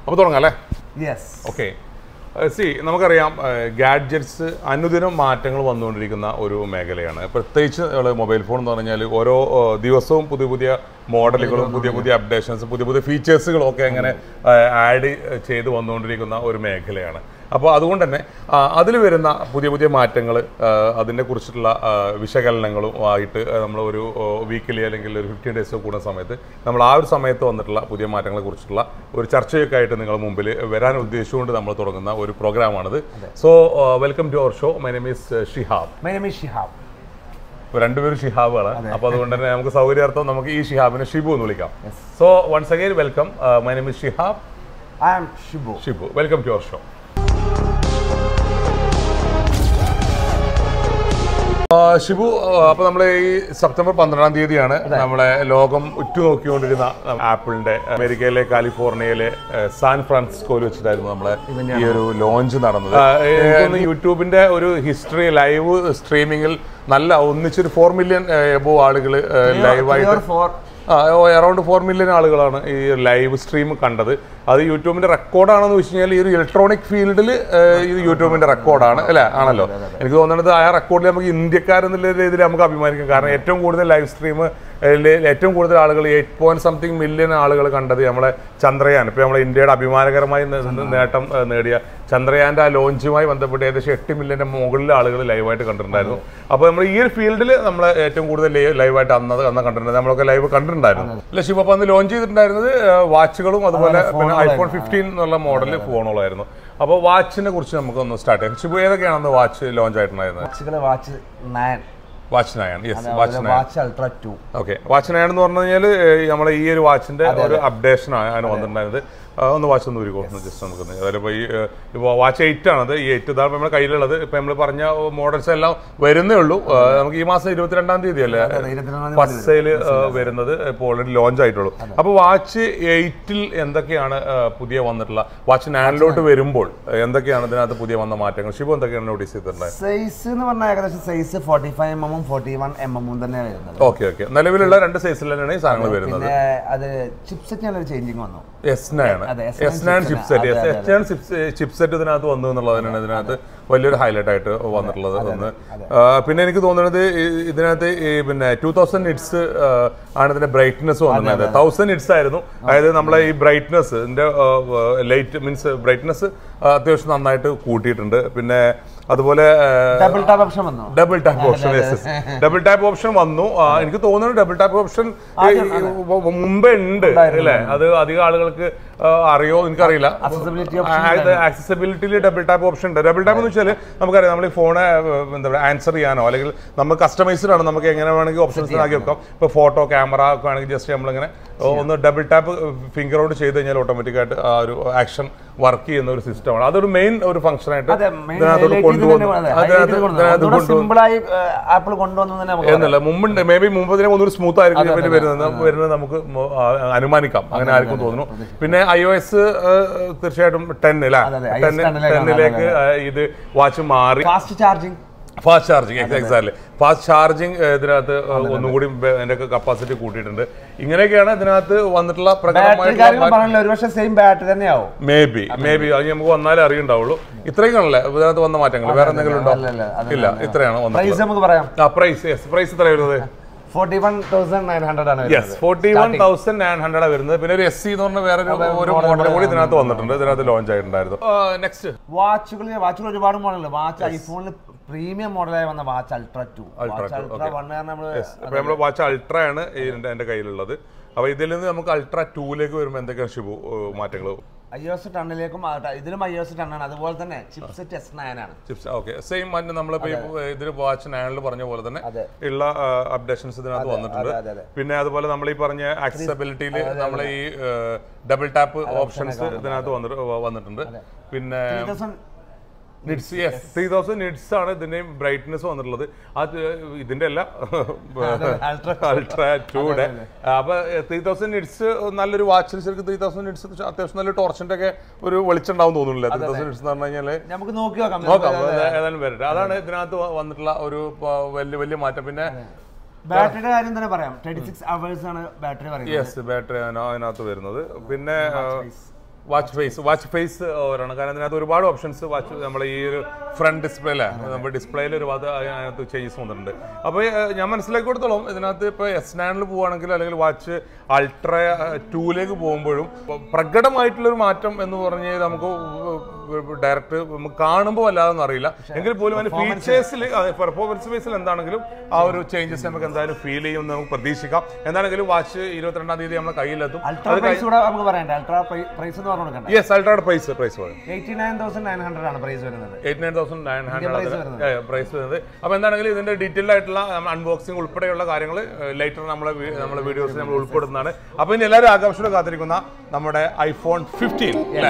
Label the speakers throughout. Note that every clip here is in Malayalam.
Speaker 1: അപ്പോൾ തുടങ്ങാം അല്ലേ
Speaker 2: യെസ്
Speaker 1: ഓക്കെ സി നമുക്കറിയാം ഗാഡ്ജറ്റ്സ് അനുദിനം മാറ്റങ്ങൾ വന്നുകൊണ്ടിരിക്കുന്ന ഒരു മേഖലയാണ് പ്രത്യേകിച്ച് നമ്മള് മൊബൈൽ ഫോൺ എന്ന് പറഞ്ഞാൽ ഓരോ ഏഹ്, ദിവസവും പുതിയ പുതിയ മോഡലുകളും പുതിയ പുതിയ അപ്ഡേഷൻസ് പുതിയ പുതിയ ഫീച്ചേഴ്സുകളും ഒക്കെ അങ്ങനെ ആഡ് ചെയ്ത് വന്നുകൊണ്ടിരിക്കുന്ന ഒരു മേഖലയാണ് അപ്പോൾ അതുകൊണ്ട് തന്നെ അതിൽ വരുന്ന പുതിയ പുതിയ മാറ്റങ്ങൾ അതിനെ കുറിച്ചിട്ടുള്ള ആ, വിശകലനങ്ങളും ആയിട്ട് നമ്മൾ ഒരു വീക്കിലി അല്ലെങ്കിൽ ഒരു ഫിഫ്റ്റീൻ ഡേയ്സ് കൂടുന്ന സമയത്ത് നമ്മൾ ആ ഒരു സമയത്ത് വന്നിട്ടുള്ള പുതിയ മാറ്റങ്ങളെ കുറിച്ചിട്ടുള്ള ഒരു ചർച്ചയൊക്കെ ആയിട്ട് നിങ്ങൾ മുമ്പിൽ വരാൻ ഉദ്ദേശിച്ചുകൊണ്ട് നമ്മൾ തുടങ്ങുന്ന ഒരു പ്രോഗ്രാമാണിത് so welcome to our show my name is Shihab
Speaker 2: my name is Shihab
Speaker 1: ഇപ്പോൾ രണ്ടുപേരും ഷിഹാബുകളാണ് അപ്പോൾ അതുകൊണ്ട് തന്നെ നമുക്ക് സൗകര്യാർത്ഥം നമുക്ക് ഈ ഷിഹാബിനെ ഷിബു എന്ന് വിളിക്കാം so once again welcome my name is Shihab
Speaker 2: I am Shibu
Speaker 1: Shibu welcome to our show Shibu അപ്പോൾ നമ്മൾ ഈ സെപ്റ്റംബർ പന്ത്രണ്ടാം തീയതിയാണ് നമ്മളെ ലോകം ഉറ്റുനോക്കിക്കൊണ്ടിരുന്ന ആപ്പിളിന്റെ അമേരിക്കയിലെ കാലിഫോർണിയയിലെ ഏഹ്, സാൻ ഫ്രാൻസിസ്കോയിൽ വെച്ചിട്ടായിരുന്നു നമ്മളെ ഈ ഒരു ലോഞ്ച് നടന്നത് ഏഹ്, യൂട്യൂബിന്റെ ഒരു ഹിസ്റ്ററി ലൈവ് സ്ട്രീമിങ്ങിൽ നല്ല ഒന്നിച്ചൊരു ഫോർ മില്യൺ എബോ ആളുകൾ ലൈവായിട്ട്
Speaker 2: ഫോർ
Speaker 1: അറൗണ്ട് ഫോർ മില്യൺ ആളുകളാണ് ഈ ലൈവ് സ്ട്രീം കണ്ടത് അത് യൂട്യൂബിന്റെ റെക്കോർഡാണെന്ന് വെച്ച് കഴിഞ്ഞാൽ ഈ ഒരു ഇലക്ട്രോണിക് ഫീൽഡിൽ ഇത് യൂട്യൂബിന്റെ റെക്കോർഡാണ് അല്ലേ ആണല്ലോ എനിക്ക് തോന്നുന്നത് ആ റെക്കോർഡിൽ നമുക്ക് ഇന്ത്യക്കാരെന്നുള്ള രീതിയിൽ നമുക്ക് അഭിമാനിക്കാം കാരണം ഏറ്റവും കൂടുതൽ ലൈവ് സ്ട്രീം ഏറ്റവും കൂടുതൽ ആളുകൾ എയ്റ്റ് പോയിന്റ് സംതിങ് മില്യൺ ആളുകൾ കണ്ടത് നമ്മളെ ചന്ദ്രയാൻ ഇപ്പോൾ നമ്മളെ ഇന്ത്യയുടെ അഭിമാനകരമായി നേ- നേട്ടം ഏഹ്, നേടിയ ചന്ദ്രയാന്റെ ആ ലോഞ്ചുമായി ബന്ധപ്പെട്ട് ഏകദേശം എട്ട് മില്യന്റെ മുകളിൽ ആളുകൾ ലൈവായിട്ട് കണ്ടിട്ടുണ്ടായിരുന്നു അപ്പോൾ നമ്മൾ ഈ ഒരു ഫീൽഡിൽ നമ്മൾ ഏറ്റവും കൂടുതൽ ലൈവായിട്ട് അന്ന് അന്ന് കണ്ടിട്ടുണ്ട് നമ്മളൊക്കെ ലൈവ് കണ്ടിട്ടുണ്ടായിരുന്നു അല്ല ശിവ അപ്പോൾ അന്ന് ലോഞ്ച് ചെയ്തിട്ടുണ്ടായിരുന്നത് ഏഹ്, വാച്ചുകളും അതുപോലെ പിന്നെ ഐഫോൺ ഫിഫ്റ്റീൻ എന്നുള്ള മോഡൽ ഫോണുകളായിരുന്നു അപ്പോൾ വാച്ചിനെ കുറിച്ച് നമുക്ക് ഒന്ന് സ്റ്റാർട്ട് ചെയ്യാം ശിവ ഏതൊക്കെയാണ് അന്ന് വാച്ച് ലോഞ്ച് ആയിട്ടുണ്ടായിരുന്നത്
Speaker 2: വാച്ചുകളെ watch nine
Speaker 1: watch nine yes watch nine
Speaker 2: watch ultra two
Speaker 1: okay watch nine എന്ന് പറഞ്ഞു കഴിഞ്ഞാൽ നമ്മളെ ഈ ഒരു വാച്ചിന്റെ ഒരു അപ്ഡേഷൻ ആണ് വന്നിട്ടുണ്ടായിരുന്നത് ആ, ഒന്ന് വാച്ച് ഒന്ന് ഉരുക്കോ ജസ്റ്റ് നമുക്ക് അതായത് ഇപ്പോൾ ഈ ഇപ്പോൾ വാച്ച് എയ്റ്റ് ആണത് ഈ എയ്റ്റ് ഇതാണ് നമ്മുടെ കയ്യിലുള്ളത് ഇപ്പം നമ്മൾ പറഞ്ഞ മോഡൽസ് എല്ലാം വരുന്നേ ഉള്ളൂ ആ, നമുക്ക് ഈ മാസം ഇരുപത്തിരണ്ടാം തീയതി അല്ലേ ഫസ്റ്റ് സെയിൽ വരുന്നത് ഇപ്പോൾ ഓൾറെഡി ലോഞ്ച് ആയിട്ടുള്ളൂ അപ്പോൾ വാച്ച് എയ്റ്റിൽ എന്തൊക്കെയാണ് ആ, പുതിയ വന്നിട്ടുള്ള വാച്ച് നയനിലോട്ട് വരുമ്പോൾ എന്തൊക്കെയാണ് ഇതിനകത്ത് പുതിയ വന്ന മാറ്റങ്ങൾ ശിവ എന്തൊക്കെയാണ് നോട്ടീസ് ചെയ്തിട്ടുള്ളത്
Speaker 2: സൈസ് എന്ന് പറഞ്ഞാൽ ഏകദേശം സൈസ് ഫോർട്ടി ഫൈവ് എം എമ്മും ഫോർട്ടി വൺ എം എമ്മും തന്നെയാണ് വരുന്നത്
Speaker 1: ഓക്കെ ഓക്കെ നിലവിലുള്ള രണ്ട് സൈസിൽ തന്നെയാണ് ഈ സാധനങ്ങൾ വരുന്നത്
Speaker 2: പിന്നെ അത് ചിപ്സെറ്റിനുള്ള ഒരു ചേഞ്ചിങ് വന്നു
Speaker 1: എസ് നയൻ
Speaker 2: അതെ, S9
Speaker 1: S nine
Speaker 2: chipset.
Speaker 1: Chipset
Speaker 2: അതെ,
Speaker 1: എസ് നയൻ ചിപ്സെറ്റ് ഇതിനകത്ത് വന്നു എന്നുള്ളതിനാണ് ഇതിനകത്ത് വലിയൊരു ഹൈലൈറ്റ് ആയിട്ട് വന്നിട്ടുള്ളത് ഒന്ന് ആ, പിന്നെ എനിക്ക് തോന്നുന്നത് ഈ- ഇതിനകത്ത് ഈ പിന്നെ ടൂ തൗസൻഡ് നിറ്റ്സ് ആണ് ഇതിന്റെ ബ്രൈറ്റ്നസ് വന്നിട്ടുണ്ടായത് തൗസൻഡ് നിറ്റ്സ് ആയിരുന്നു അതായത് നമ്മളെ ഈ ബ്രൈറ്റ്നസ് ഇതിന്റെ ലൈറ്റ് മീൻസ് ബ്രൈറ്റ്നസ് അത്യാവശ്യം നന്നായിട്ട് കൂട്ടിയിട്ടുണ്ട് പിന്നെ അതുപോലെ
Speaker 2: ഡബിൾ ടാപ്പ് ഓപ്ഷൻ വന്നു
Speaker 1: double tap option double tap option വന്നു ആ, എനിക്ക് തോന്നുന്നു ഡബിൾ ടാപ്പ് ഓപ്ഷൻ മുമ്പേ ഉണ്ട് അല്ലേ അത് അധികം ആളുകൾക്ക് ആ, അറിയോ എനിക്കറിയില്ല
Speaker 2: Accessibility
Speaker 1: ആക്സസിബിലിറ്റിയിൽ ഡബിൾ ടാപ്പ് ഓപ്ഷൻ ഉണ്ട് ഡബിൾ ടാപ്പ് എന്ന് വെച്ചാൽ നമുക്കറിയാം നമ്മൾ ഈ ഫോണ് എന്താ പറയുക ആൻസർ ചെയ്യാനോ അല്ലെങ്കിൽ നമ്മൾ കസ്റ്റമൈസ്ഡ് ആണ് നമുക്ക് എങ്ങനെ വേണമെങ്കിൽ ഓപ്ഷൻസ് ആക്കി വെക്കാം ഇപ്പോൾ ഫോട്ടോ ക്യാമറ ഒക്കെ ആണെങ്കിൽ ജസ്റ്റ് നമ്മളിങ്ങനെ ഒന്ന് ഡബിൾ ടാപ്പ് ഫിംഗർ ഔട്ട് ചെയ്ത് കഴിഞ്ഞാൽ ഓട്ടോമാറ്റിക്കായിട്ട് ആ ഒരു ആക്ഷൻ വർക്ക് ചെയ്യുന്ന ഒരു സിസ്റ്റമാണ് അതൊരു മെയിൻ ഒരു ഫംഗ്ഷൻ ആയിട്ട്
Speaker 2: അതെ main
Speaker 1: ഇതിനകത്തോട്ട്
Speaker 2: highlight ഇത്
Speaker 1: കൊണ്ടുവന്നു
Speaker 2: തന്നെ
Speaker 1: അതിനകത്ത്
Speaker 2: highlight ഇത് കൊണ്ടുവന്നു.
Speaker 1: ഇതിനകത്ത്
Speaker 2: അതുകൂടെ
Speaker 1: കൊണ്ടുവന്നു
Speaker 2: സിമ്പിൾ ആയി ആപ്പിൾ കൊണ്ടുവന്നു തന്നെ നമുക്ക്
Speaker 1: എന്നല്ല മുമ്പുണ്ട് മേ ബി മുമ്പ് ഇതിനെ ഒന്നൊരു സ്മൂത്ത് ആയിരിക്കും ഇവര് വരുന്നത് വരുന്നത് നമുക്ക് മോ- ആ, അനുമാനിക്കാം അങ്ങനെ ആർക്കും തോന്നുന്നു പിന്നെ ഐ ഒ എസ് തീർച്ചയായിട്ടും ടെൻ അല്ലേ
Speaker 2: അതെ, അതെ, iOS
Speaker 1: ടെൻ
Speaker 2: 10 ലേക്കാണ്.
Speaker 1: ടെന്നിലേക്ക് ഇത് വാച്ച് മാറി
Speaker 2: fast charging
Speaker 1: fast charging exactly fast charging ഇതിനകത്ത് ഒന്നും കൂടി അതിന്റെ കപ്പാസിറ്റി കൂട്ടിയിട്ടുണ്ട് ഇങ്ങനെയൊക്കെയാണ് ഇതിനകത്ത് വന്നിട്ടുള്ള
Speaker 2: ബാറ്ററി കാര്യങ്ങൾ
Speaker 1: പ്രകടമായ
Speaker 2: പറഞ്ഞില്ല ഒരു പക്ഷേ സെയിം ബാറ്ററി തന്നെയാവും
Speaker 1: മേ ബി മേ ബി അത് നമുക്ക് വന്നാലേ അറിയുണ്ടാവുള്ളൂ ഇത്രയൊക്കെയാണല്ലേ ഇതിനകത്ത് വന്ന മാറ്റങ്ങൾ വേറെ എന്തെങ്കിലും ഉണ്ടോ
Speaker 2: അല്ല, അല്ല, അതെ,
Speaker 1: ഇല്ല ഇത്രയാണ്
Speaker 2: പ്രൈസ്
Speaker 1: വന്നിട്ടുള്ളത്
Speaker 2: നമുക്ക് പറയാം
Speaker 1: ആ പ്രൈസ് യെസ് പ്രൈസ് എത്ര വരുന്നത്
Speaker 2: forty one thousand nine hundred ആണ്
Speaker 1: yes forty one thousand nine hundred വരുന്നത് പിന്നെ ഒരു എസ് സി എന്ന് പറഞ്ഞ വേറെ ഒരു മോഡൽ കൂടി ഇതിനകത്ത് വന്നിട്ടുണ്ട് ഇതിനകത്ത് ലോഞ്ച് ആയിട്ടുണ്ടായിരുന്നു നെക്സ്റ്റ്
Speaker 2: വാച്ചുകൾ വാച്ചുകൾ ഒരുപാട് മോഡലുണ്ട് വാച്ച് ഐഫോണിൽ പ്രീമിയം മോഡലായി വന്ന watch ultra two watch ultra one നമ്മള്
Speaker 1: ഇപ്പൊ നമ്മൾ വാച്ച് അൾട്ര ആണ് ഇതിന്റെ എന്റെ കയ്യിലുള്ളത് അപ്പൊ ഇതിൽ നിന്ന് നമുക്ക് അൾട്ര ടൂലേക്ക് വരുമ്പോൾ എന്തൊക്കെയാണ് ഷിബു മാറ്റങ്ങൾ
Speaker 2: ഐ എസ് ടണ്ണിലേക്കും ആ- ഇതിലും ഐ എസ് ടണ്ണാണ് അതുപോലെ തന്നെ ചിപ്സെറ്റ് എസ് നയൻ ആണ്
Speaker 1: ചിപ്സ് ഓക്കെ സെയിം മറ്റേ നമ്മളിപ്പോ ഇതിൽ വാച്ച് നയനിൽ പറഞ്ഞ പോലെ തന്നെ
Speaker 2: അതെ.
Speaker 1: ഉള്ള അപ്ഡേഷൻസ് ഇതിനകത്ത് വന്നിട്ടുണ്ട്
Speaker 2: അതെ, അതെ.
Speaker 1: പിന്നെ അതുപോലെ നമ്മൾ ഈ പറഞ്ഞ ആക്സസിബിലിറ്റിയിൽ നമ്മൾ ഈ ഡബിൾ ടാപ്പ് ഓപ്ഷൻസ് ഇതിനകത്ത് വന്നിട്ട് വന്നിട്ടുണ്ട് പിന്നെ nits yes three thousand nits ആണ് ഇതിന്റെയും ബ്രൈറ്റ്നെസ് വന്നിട്ടുള്ളത് അത് ഇതിന്റെ അല്ല
Speaker 2: Ultra
Speaker 1: അൾട്രാ ടൂടെ അപ്പൊ ത്രീ തൗസൻഡ് നിഡ്സ് നല്ലൊരു വാച്ചിന് ശരിക്കും ത്രീ തൗസൻഡ് നിഡ്സ് അത്യാവശ്യം നല്ല ടോർച്ചിന്റെ ഒക്കെ ഒരു വെളിച്ചുണ്ടാവും തോന്നുന്നില്ല ത്രീ തൗസൻഡ് നിഡ്സ് എന്ന് പറഞ്ഞു കഴിഞ്ഞാല്
Speaker 2: നമുക്ക് നോക്കി നോക്കാം
Speaker 1: നോക്കാം അത് ഏതായാലും വരട്ടെ അതാണ് ഇതിനകത്ത് വ- വന്നിട്ടുള്ള ഒരു പ- വലിയ വലിയ മാറ്റം പിന്നെ
Speaker 2: ബാറ്ററിയുടെ കാര്യം തന്നെ പറയാം തേർട്ടി സിക്സ് അവേഴ്സ് ആണ് ബാറ്ററി പറയുന്നത്
Speaker 1: യെസ് ബാറ്ററി അതിനകത്ത് വരുന്നത് പിന്നെ വാച്ച് ഫേസ് വാച്ച് ഫേസ് ഓവറാണ് കാരണം ഇതിനകത്ത് ഒരുപാട് ഓപ്ഷൻസ് വാച്ച് നമ്മുടെ ഈ ഒരു ഫ്രണ്ട് ഡിസ്പ്ലേ അല്ലേ നമ്മുടെ ഡിസ്പ്ലേയിൽ ഒരുപാട് അതിനകത്ത് ചേഞ്ചസ് വന്നിട്ടുണ്ട് അപ്പോൾ ഞാൻ മനസ്സിലാക്കി കൊടുത്തോളം ഇതിനകത്ത് ഇപ്പോൾ എസ് നയനിൽ പോവുകയാണെങ്കിൽ അല്ലെങ്കിൽ വാച്ച് അൾട്ര ടൂലേക്ക് പോകുമ്പോഴും പ്രകടമായിട്ടുള്ളൊരു മാറ്റം എന്ന് പറഞ്ഞു കഴിഞ്ഞാൽ നമുക്ക് ഡയറക്റ്റ് നമുക്ക് കാണുമ്പോൾ വല്ലാതൊന്നും അറിയില്ല എങ്കിൽ പോലും അതിന്റെ ഫീച്ചേഴ്സിൽ പെർഫോമൻസ് ബേസിൽ എന്താണെങ്കിലും ആ ഒരു ചേഞ്ചസ് നമുക്ക് എന്തായാലും ഫീൽ ചെയ്യുമെന്ന് നമുക്ക് പ്രതീക്ഷിക്കാം എന്താണെങ്കിലും വാച്ച് ഇരുപത്തിരണ്ടാം തീയതി നമ്മുടെ കയ്യിലെത്തും
Speaker 2: അൾട്രാ പ്രൈസ് കൂടെ നമുക്ക് പറയണ്ട അൾട്രാ പ്രൈസ് എന്ന് പറഞ്ഞു കൊടുക്കണ്ട
Speaker 1: യെസ് അൾട്രയുടെ പ്രൈസ് പ്രൈസ് പറയും
Speaker 2: eighty nine thousand nine hundred ആണ് പ്രൈസ് വരുന്നത്
Speaker 1: eight nine thousand nine
Speaker 2: price
Speaker 1: hundred price വരുന്നത് അപ്പോൾ എന്താണെങ്കിലും ഇതിന്റെ ഡീറ്റെയിൽഡ് ആയിട്ടുള്ള അൺബോക്സിംഗ് ഉൾപ്പെടെയുള്ള കാര്യങ്ങൾ ലേറ്റർ നമ്മളെ വീ- നമ്മളെ വീഡിയോസിൽ നമ്മൾ ഉൾപ്പെടുന്നതാണ് അപ്പോൾ ഇനി എല്ലാവരും ആകാംക്ഷയോടെ കാത്തിരിക്കുന്ന നമ്മുടെ ഐഫോൺ ഫിഫ്റ്റീൻ അല്ലേ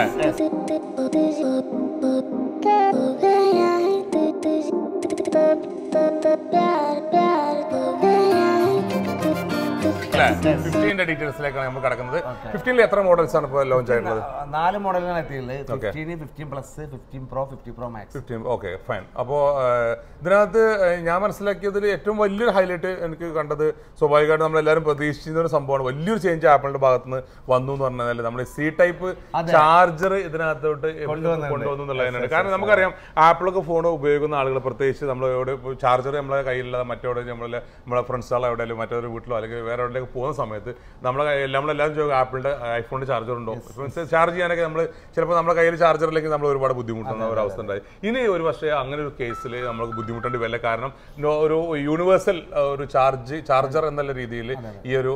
Speaker 1: അല്ലേ ഫിഫ്റ്റീൻ്റെ ഡീറ്റെയിൽസിലേക്കാണ് നമ്മൾ കിടക്കുന്നത് ഫിഫ്റ്റീനിൽ എത്ര മോഡൽസ് ആണ് ഇപ്പോൾ ലോഞ്ച് ആയിട്ടുള്ളത്
Speaker 2: നാല് മോഡലുകളാണ് എത്തിയുള്ളത് fifteen fifteen plus fifteen pro fifty pro max
Speaker 1: fifteen okay fine അപ്പോൾ ഇതിനകത്ത് ഏഹ്, ഞാൻ മനസ്സിലാക്കിയതിൽ ഏറ്റവും വലിയൊരു ഹൈലൈറ്റ് എനിക്ക് കണ്ടത് സ്വാഭാവികമായിട്ട് നമ്മളെല്ലാവരും പ്രതീക്ഷിക്കുന്ന ഒരു സംഭവമാണ് വലിയൊരു ചേഞ്ച് ആപ്പിളിന്റെ ഭാഗത്ത് നിന്ന് വന്നു എന്ന് പറഞ്ഞാൽ നമ്മൾ സി ടൈപ്പ് ചാർജർ ഇതിനകത്തോട്ട് കൊണ്ടുവന്നു എന്നുള്ളതിനാണ് കാരണം നമുക്കറിയാം ആപ്പിളൊക്കെ ഫോൺ ഉപയോഗിക്കുന്ന ആളുകൾ പ്രത്യേകിച്ച് നമ്മൾ എവിടെ ചാർജർ നമ്മളെ കയ്യിലില്ലാതെ മറ്റെവിടെ നമ്മളെ നമ്മളെ ഫ്രണ്ട്സുകളോ എവിടെയെങ്കിലും മറ്റൊരു വീട്ടിലോ അല്ലെങ്കിൽ വേറെ എവിടെയൊക്കെ പോകുന്ന സമയത്ത് നമ്മളെ കയ്യിൽ- നമ്മളെല്ലാം ചോദിക്കും ആപ്പിളിന്റെ ഐഫോണിന്റെ ചാർജർ ഉണ്ടോ ചാർജ് ചെയ്യാനൊക്കെ നമ്മൾ ചിലപ്പോൾ നമ്മുടെ കയ്യിൽ ചാർജറിലേക്ക് നമ്മൾ ഒരുപാട് ബുദ്ധിമുട്ടുന്ന ഒരു അവസ്ഥ ഉണ്ടായി ഇനി ഒരു പക്ഷേ അങ്ങനെ ഒരു കേസിൽ നമുക്ക് ബുദ്ധിമുട്ടേണ്ടി വരില്ല കാരണം നോ- ഒരു യൂണിവേഴ്സൽ ഒരു ചാർജ് ചാർജർ എന്നുള്ള രീതിയിൽ ഈ ഒരു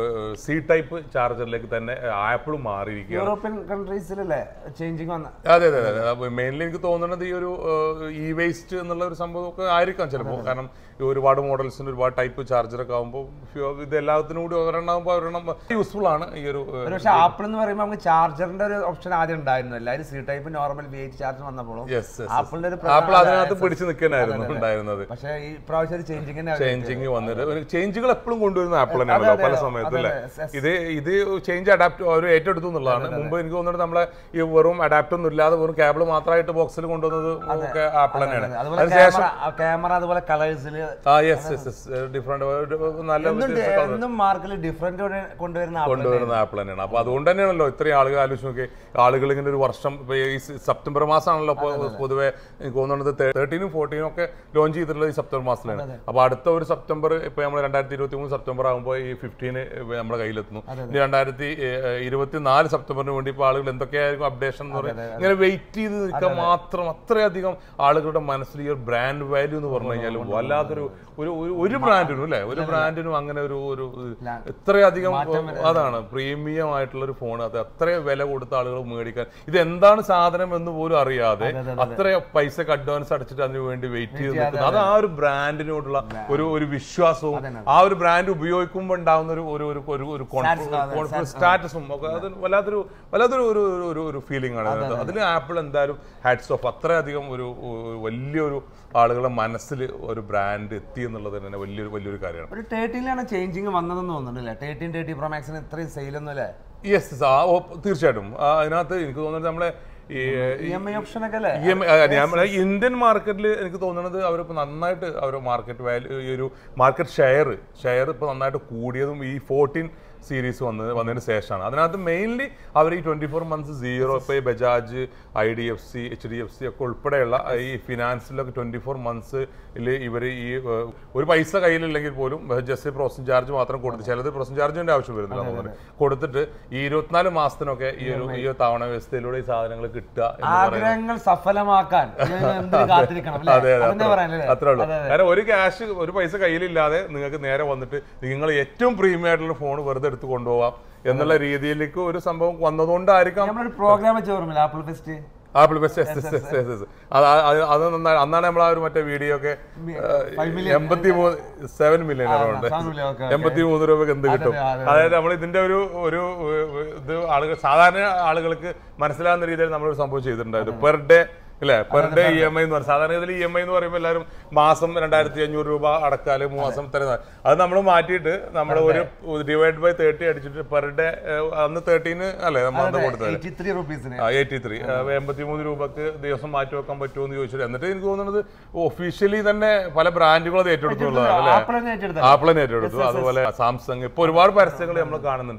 Speaker 1: സി ടൈപ്പ് ചാർജറിലേക്ക് തന്നെ ആപ്പിളും മാറിയിരിക്കുകയാണ്
Speaker 2: യൂറോപ്യൻ കൺട്രീസിലല്ലേ ചേഞ്ചിങ് വന്ന
Speaker 1: അതെ അതെ അതെ മെയിൻലി എനിക്ക് തോന്നുന്നത് ഈ ഒരു ഇ വേസ്റ്റ് എന്നുള്ള ഒരു സംഭവമൊക്കെ ആയിരിക്കാം ചിലപ്പോൾ കാരണം ഈ ഒരുപാട് മോഡൽസിന് ഒരുപാട് ടൈപ്പ് ചാർജറൊക്കെ ആകുമ്പോൾ ഇത് എല്ലാത്തിനും കൂടി ഒരെണ്ണമാകുമ്പോൾ ഒരെണ്ണം യൂസ്ഫുൾ ആണ് ഈ ഒരു ഏഹ്,
Speaker 2: പക്ഷെ ആപ്പിൾ എന്ന് പറയുമ്പോൾ നമുക്ക് ചാർജറിന്റെ ഒരു ഓപ്ഷൻ ആദ്യം ഉണ്ടായിരുന്നു എല്ലാവരും C type normal V H charger വന്നപ്പോഴും
Speaker 1: yes, yes, yes.
Speaker 2: ആപ്പിളിന്റെ ഒരു
Speaker 1: ആപ്പിൾ അതിനകത്ത് പിടിച്ചു നിൽക്കാനായിരുന്നു ഉണ്ടായിരുന്നത്
Speaker 2: പക്ഷേ ഈ പ്രാവശ്യം ഒരു ചേഞ്ചിങ് തന്നെ
Speaker 1: ചേഞ്ചിങ് വന്നിട്ട് ചേഞ്ചുകൾ എപ്പോഴും കൊണ്ടുവരുന്ന ആപ്പിൾ തന്നെയാണല്ലോ പല സമയത്തും അല്ലേ ഇത് ഇത് ചേഞ്ച് അഡാപ്റ്റ് അവർ ഏറ്റെടുത്തു എന്നുള്ളതാണ് മുമ്പ് എനിക്ക് തോന്നുന്നത് നമ്മളെ ഈ വെറും അഡാപ്റ്റ് ഒന്നും ഇല്ലാതെ വെറും കേബിൾ മാത്രമായിട്ട് ബോക്സിൽ കൊണ്ടുവന്നത് ഒക്കെ ആപ്പിൾ തന്നെയാണ്
Speaker 2: അതുപോലെ
Speaker 1: അതിനുശേഷം
Speaker 2: ക്യാമറ ക്യാമറ അതുപോലെ കളേഴ്സിൽ
Speaker 1: ആ യെസ് യെസ് യെസ് ഡിഫറെന്റ് നല്ല വ്യത്യസ്ത colour
Speaker 2: എന്നും മാർക്കിൽ ഡിഫറെന്റ് കൊണ്ടുവരുന്ന ആപ്പിൾ
Speaker 1: കൊണ്ടുവരുന്ന ആപ്പിൾ തന്നെയാണ് അപ്പൊ അതുകൊണ്ട് തന്നെയാണല്ലോ ഇത്രയും ആളുകൾ ആലോചിച്ച് നോക്കി ആളുകൾ ഇങ്ങനെ ഒരു വർഷം ഇപ്പൊ ഈ സെ- സെപ്റ്റംബർ മാസമാണല്ലോ ഇപ്പൊ പൊതുവെ എനിക്ക് തോന്നുന്നത് തേർട്ടീനും ഫോർട്ടീനും ഒക്കെ ലോഞ്ച് ചെയ്തിട്ടുള്ളത് ഈ സെപ്റ്റംബർ മാസത്തിലാണ് അപ്പൊ അടുത്ത ഒരു സെപ്റ്റംബർ ഇപ്പൊ നമ്മൾ രണ്ടായിരത്തി ഇരുപത്തി മൂന്ന് സെപ്റ്റംബർ ആകുമ്പോൾ ഈ ഫിഫ്റ്റീന് നമ്മുടെ കയ്യിലെത്തുന്നു ഇനി രണ്ടായിരത്തി ഇരുപത്തി നാല് സെപ്റ്റംബറിന് വേണ്ടി ഇപ്പൊ ആളുകൾ എന്തൊക്കെയായിരിക്കും അപ്ഡേഷൻ എന്ന് പറയും ഇങ്ങനെ വെയിറ്റ് ചെയ്ത് നിൽക്കാൻ മാത്രം അത്രയധികം ആളുകളുടെ മനസ്സിൽ ഈ ഒരു ബ്രാൻഡ് വാല്യൂ എന്ന് പറഞ്ഞു കഴിഞ്ഞാൽ വല്ലാത്തൊരു ഒരു ഒരു- ഒരു ബ്രാൻഡിനും അല്ലെ ഒരു ബ്രാൻഡിനും അങ്ങനെ ഒരു ഒരു ഇത്രയധികം അതാണ് പ്രീമിയം ആയിട്ടുള്ള ഒരു ഫോൺ അത് അത്ര വില കൊടുത്ത ആളുകൾ മേടിക്കാൻ ഇത് എന്താണ് സാധനം എന്ന് പോലും അറിയാതെ അത്ര പൈസക്ക് അഡ്വാൻസ് അടച്ചിട്ട് അതിന് വേണ്ടി വെയിറ്റ് ചെയ്ത് നിൽക്കുന്നത് അത് ആ ഒരു ബ്രാൻഡിനോടുള്ള ഒരു ഒരു വിശ്വാസവും ആ ഒരു ബ്രാൻഡ് ഉപയോഗിക്കുമ്പോൾ ഉണ്ടാവുന്ന ഒരു ഒരു ഒരു ഒരു ഒരു കോൺഫിഡൻസ് സ്റ്റാറ്റസും ഒക്കെ അത് വല്ലാത്തൊരു വല്ലാത്തൊരു ഒരു ഒരു- ഒരു ഒരു ഫീലിംഗ് ആണ് അതിനകത്ത് അതിൽ ആപ്പിൾ എന്തായാലും ഹാറ്റ്സ് ഓഫ് അത്രയധികം ഒരു ഒരു വലിയൊരു ആളുകളുടെ മനസ്സിൽ ഒരു ബ്രാൻഡ് എത്തി എന്നുള്ളത് തന്നെ വലിയൊരു വലിയൊരു കാര്യമാണ്
Speaker 2: ഒരു തേർട്ടീനിലാണ് ചേഞ്ചിങ് വന്നതെന്ന് തോന്നുന്നുണ്ട് തേർട്ടീൻ തേർട്ടി പ്രോ മാക്സിന് ഇത്രയും സെയിലൊന്നും അല്ലേ
Speaker 1: യെസ് തീർച്ചയായിട്ടും ആ, അതിനകത്ത് എനിക്ക് തോന്നുന്നത് നമ്മളെ ഈ
Speaker 2: ഇ എം ഐ ഓപ്ഷൻ ഒക്കെ അല്ലേ
Speaker 1: ഇ എം ഞാൻ ഇന്ത്യൻ മാർക്കറ്റിൽ എനിക്ക് തോന്നുന്നത് അവരിപ്പോൾ നന്നായിട്ട് അവർ മാർക്കറ്റ് വാല്യൂ ഈ ഒരു മാർക്കറ്റ് ഷെയർ ഷെയർ ഇപ്പോൾ നന്നായിട്ട് കൂടിയതും ഈ ഫോർട്ടീൻ സീരീസ് വന്നത് വന്നതിന് ശേഷമാണ് അതിനകത്ത് മെയിൻലി അവർ ഈ ട്വന്റി ഫോർ മന്ത്സ് സീറോ ഇപ്പോൾ ഈ Bajaj I D F C H D F C ഒക്കെ ഉൾപ്പെടെയുള്ള ഈ ഫിനാൻസിലൊക്കെ ട്വന്റി ഫോർ മന്ത്സിൽ ഇവർ ഈ ഏഹ്, ഒരു പൈസ കയ്യിലില്ലെങ്കിൽ പോലും ജസ്റ്റ് പ്രോസസിംഗ് ചാർജ് മാത്രം കൊടുത്ത് ചിലത് പ്രോസസിംഗ് ചാർജിന്റെ ആവശ്യം വരുന്നില്ല തോന്നുന്നത് കൊടുത്തിട്ട് ഈ ഇരുപത്തിനാല് മാസത്തിനൊക്കെ ഈ ഒരു ഈ ഒരു തവണ വ്യവസ്ഥയിലൂടെ ഈ സാധനങ്ങൾ കിട്ടുക എന്ന് പറയുന്നത്
Speaker 2: ആഗ്രഹങ്ങൾ സഫലമാക്കാൻ ഇതിന് എന്തിന് കാത്തിരിക്കണം അല്ലേ
Speaker 1: അതെ അതെ
Speaker 2: അതന്നെ
Speaker 1: അത്രേ-
Speaker 2: പറയാനല്ലേ
Speaker 1: അത്രേ ഉള്ളൂ കാരണം ഒരു ക്യാഷ് ഒരു പൈസ കയ്യിലില്ലാതെ നിങ്ങൾക്ക് നേരെ വന്നിട്ട് നിങ്ങൾ ഏറ്റവും പ്രീമിയം ആയിട്ടുള്ള ഫോൺ വെറുതെ എടുത്ത് കൊണ്ടുപോവാം എന്നുള്ള രീതിയിലേക്ക് ഒരു സംഭവം വന്നതുകൊണ്ടായിരിക്കാം
Speaker 2: നമ്മളൊരു പ്രോഗ്രാം വെച്ച് ഓർമ്മയില്ല Apple fest
Speaker 1: Apple best yes yes yes yes yes അത് അത് അത് നന്നായി അന്നാണ് നമ്മൾ ആ ഒരു മറ്റേ വീഡിയോ ഒക്കെ
Speaker 2: five million.
Speaker 1: എൺപത്തി മൂന്ന് seven million around
Speaker 2: seven million, okay, okay.
Speaker 1: എൺപത്തി മൂന്ന് രൂപക്ക് എന്ത് കിട്ടും
Speaker 2: അതെ, അതെ.
Speaker 1: അതായത് നമ്മൾ ഇതിന്റെ ഒരു ഒരു ഏഹ്, ഇത് ആളുകൾ സാധാരണ ആളുകൾക്ക് മനസ്സിലാകുന്ന രീതിയിൽ നമ്മളൊരു സംഭവം ചെയ്തിട്ടുണ്ടായിരുന്നു പെർ ഡേ അല്ലേ per day E M I എന്ന് പറയും സാധാരണ ഇതിൽ ഇ എം ഐ എന്ന് പറയുമ്പോൾ എല്ലാവരും മാസം രണ്ടായിരത്തി അഞ്ഞൂറ് രൂപ അടക്കാല് മാസം തരുന്ന അത് നമ്മൾ മാറ്റിയിട്ട് നമ്മൾ ഒരു ഡിവൈഡ് ബൈ തേർട്ടി അടിച്ചിട്ട് പെർ ഡേ അന്ന് തേർട്ടീന് അല്ലേ നമ്മൾ അന്ന് കൊടുത്തത്
Speaker 2: എയ്റ്റി ത്രീ റുപ്പീസിന്
Speaker 1: എയ്റ്റി ത്രീ എൺപത്തി മൂന്ന് രൂപക്ക് ദിവസം മാറ്റി വെക്കാൻ പറ്റുമോ എന്ന് ചോദിച്ചിട്ട് എന്നിട്ട് എനിക്ക് തോന്നുന്നത് ഒഫീഷ്യലി തന്നെ പല ബ്രാൻഡുകളും അത് ഏറ്റെടുത്തുള്ളതാണ് അല്ലേ
Speaker 2: ആപ്പിൾ തന്നെ ഏറ്റെടുത്ത
Speaker 1: ആപ്പിൾ തന്നെ ഏറ്റെടുത്തു അതുപോലെ സാംസങ് ഇപ്പൊ ഒരുപാട് പരസ്യങ്ങൾ നമ്മൾ കാണുന്നുണ്ട്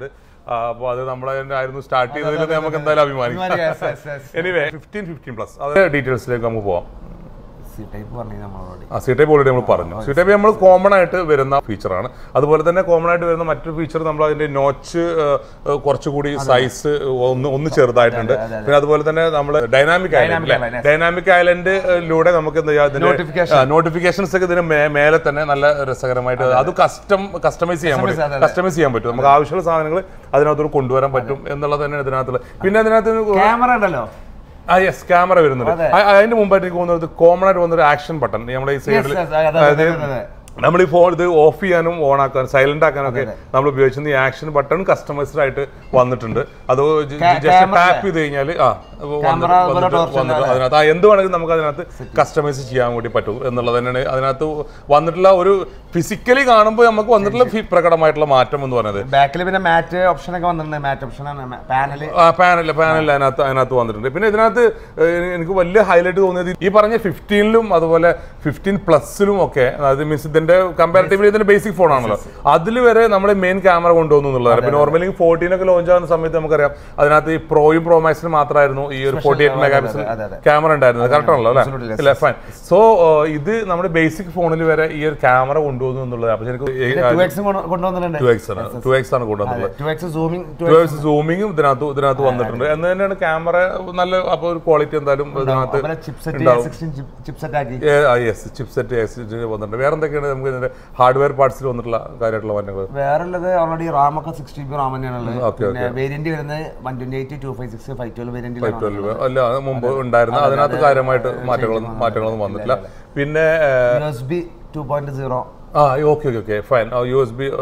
Speaker 1: അപ്പോൾ അത് നമ്മളെ ആയിരുന്നു സ്റ്റാർട്ട് ചെയ്തതിൽ നമുക്ക് എന്തായാലും അഭിമാനിക്കാം
Speaker 2: Yes, yes, yes.
Speaker 1: Anyway fifteen fifteen plus അത് ഡീറ്റെയിൽസിലേക്ക് നമുക്ക് പോവാം
Speaker 2: സി ടൈപ്പ് പറഞ്ഞു നമ്മളോട്
Speaker 1: ആ സി ടൈപ്പ് ഓൾറെഡി നമ്മൾ പറഞ്ഞു സി ടൈപ്പ് നമ്മൾ കോമൺ ആയിട്ട് വരുന്ന ഫീച്ചറാണ് അതുപോലെ തന്നെ കോമൺ ആയിട്ട് വരുന്ന മറ്റൊരു ഫീച്ചർ നമ്മൾ അതിന്റെ നോച്ച് കുറച്ചുകൂടി സൈസ് ഒന്ന് ഒന്ന് ചെറുതായിട്ടുണ്ട് പിന്നെ അതുപോലെ തന്നെ നമ്മൾ dynamic island
Speaker 2: island, yes.
Speaker 1: Dynamic ഐലൻഡിലൂടെ നമുക്ക് എന്താ
Speaker 2: Notification.
Speaker 1: നോട്ടിഫിക്കേഷൻസ് ഒക്കെ ഇതിന് മേ- മേലെ തന്നെ നല്ല രസകരമായിട്ട് അത് കസ്റ്റം കസ്റ്റമൈസ് ചെയ്യാൻ
Speaker 2: Customize,
Speaker 1: പറ്റും
Speaker 2: അതെ, അതെ.
Speaker 1: കസ്റ്റമൈസ് ചെയ്യാൻ പറ്റും നമുക്ക് ആവശ്യമുള്ള സാധനങ്ങൾ അതിനകത്തോട് കൊണ്ടുവരാൻ പറ്റും എന്നുള്ളത് തന്നെയാണ് ഇതിനകത്തുള്ള പിന്നെ അതിനകത്ത്
Speaker 2: ക്യാമറ ഉണ്ടല്ലോ
Speaker 1: ആ യെസ് ക്യാമറ വരുന്നുണ്ട്
Speaker 2: അതെ.
Speaker 1: ആ- അതിന്റെ മുമ്പായിട്ട് എനിക്ക് തോന്നുന്നത് കോമൺ ആയിട്ട് വന്നൊരു ആക്ഷൻ ബട്ടൺ നമ്മുടെ ഈ സൈഡിൽ
Speaker 2: yes, അതെ, അതെ, അതെ, അതെ.
Speaker 1: നമ്മൾ ഈ ഫോൺ ഇത് ഓഫ് ചെയ്യാനും ഓൺ ആക്കാനും സൈലന്റ് ആക്കാനൊക്കെ നമ്മൾ ഉപയോഗിക്കുന്ന ഈ ആക്ഷൻ ബട്ടൺ കസ്റ്റമൈസ്ഡ് ആയിട്ട് വന്നിട്ടുണ്ട് അത്
Speaker 2: Ca-
Speaker 1: ജസ്റ്റ്
Speaker 2: camera-
Speaker 1: ടാപ്പ് ചെയ്ത് കഴിഞ്ഞാൽ ആ വന്നിട്ട്
Speaker 2: Camera അതുപോലെ
Speaker 1: വന്നിട്ട്
Speaker 2: torch
Speaker 1: വന്നിട്ട്
Speaker 2: ഉണ്ട്,
Speaker 1: അതിനകത്ത് ആ എന്ത് വേണമെങ്കിലും നമുക്ക് അതിനകത്ത് കസ്റ്റമൈസ് ചെയ്യാൻ വേണ്ടി പറ്റും എന്നുള്ളത് തന്നെയാണ് അതിനകത്ത് വന്നിട്ടുള്ള ഒരു ഫിസിക്കലി കാണുമ്പോൾ നമുക്ക് വന്നിട്ടുള്ള ഫി- പ്രകടമായിട്ടുള്ള മാറ്റം എന്ന് പറയുന്നത്
Speaker 2: ബാക്കിൽ പിന്നെ മാറ്റ് ഓപ്ഷൻ ഒക്കെ വന്നിട്ടുണ്ട് മാറ്റ് ഓപ്ഷൻ ആണ് പാനല്
Speaker 1: ആ പാനൽ പാനൽ അതിനകത്ത് അതിനകത്ത് വന്നിട്ടുണ്ട് പിന്നെ ഇതിനകത്ത് ഏഹ്, എനിക്ക് വലിയ ഹൈലൈറ്റ് തോന്നിയത് ഈ പറഞ്ഞ ഫിഫ്റ്റീനിലും അതുപോലെ ഫിഫ്റ്റീൻ പ്ലസിലും ഒക്കെ അതായത് മീൻസ് ഇതിന്റെ കമ്പാരിറ്റീവ്ലി ഇതിന്റെ ബേസിക് ഫോൺ ആണല്ലോ അതിൽ വരെ നമ്മൾ മെയിൻ ക്യാമറ കൊണ്ടുവന്നു എന്നുള്ളതാണ് പിന്നെ നോർമലി ഫോർട്ടീൻ ഒക്കെ ലോഞ്ച് ആകുന്ന സമയത്ത് നമുക്കറിയാം അതിനകത്ത് ഈ പ്രോയും പ്രോ മാക്സിന് മാത്രമായിരുന്നു ഈ ഒരു ഫോർട്ടി എയ്റ്റ് മെഗാ പിക്സൽ
Speaker 2: അതെ, അതെ.
Speaker 1: ക്യാമറ ഉണ്ടായിരുന്നത് കറക്റ്റ് ആണല്ലോ
Speaker 2: Absolutely,
Speaker 1: അല്ലേ
Speaker 2: yes.
Speaker 1: ഇല്ല ഫൈൻ സോ ഇത് നമ്മുടെ ബേസിക് ഫോണിൽ വരെ ഈ ഒരു ക്യാമറ കൊണ്ടുവന്നു എന്നുള്ളത് അപ്പൊ
Speaker 2: ടു
Speaker 1: എനിക്ക്
Speaker 2: എക്സ് കൊണ്ടുവന്നിട്ടുണ്ട്
Speaker 1: ടു എക്സ് ആണ് ടു എക്സ് ആണ് കൊണ്ടുവന്നിട്ടുള്ളത്
Speaker 2: ടു എക്സ് സൂമിങ്
Speaker 1: സൂമിങ്ങും ഇതിനകത്ത് ഇതിനകത്ത് വന്നിട്ടുണ്ട് എന്ന് തന്നെയാണ് ക്യാമറ നല്ല അപ്പൊ ഒരു ക്വാളിറ്റി എന്തായാലും ഇതിനകത്ത്
Speaker 2: ചിപ്സെറ്റ്
Speaker 1: ഉണ്ടാവും.
Speaker 2: സിക്സ്റ്റീൻ ചിപ്സെറ്റ് ആക്കി
Speaker 1: യെസ് ചിപ്സെറ്റ് വന്നിട്ടുണ്ട് വേറെ എന്തൊക്കെയാണ് നമുക്ക് ഇതിന്റെ ഹാർഡ്വെയർ പാർട്സിൽ വന്നിട്ടുള്ള കാര്യമായിട്ടുള്ള മാറ്റങ്ങൾ
Speaker 2: വേറുള്ളത് ഓൾറെഡി റാം ഒക്കെ സിക്സ് ജി ബി റാം തന്നെയാണുള്ളത്
Speaker 1: Okay,
Speaker 2: പിന്നെ വേരിയന്റ് വരുന്നത് one twenty eight two five six five twelve variant
Speaker 1: twelve അല്ല അത് മുമ്പ് ഉണ്ടായിരുന്ന അതിനകത്ത് കാര്യമായിട്ട് മാറ്റങ്ങളൊന്നും മാറ്റങ്ങളൊന്നും വന്നിട്ടില്ല പിന്നെ
Speaker 2: U S B two point zero
Speaker 1: ആ okay okay okay fine U S B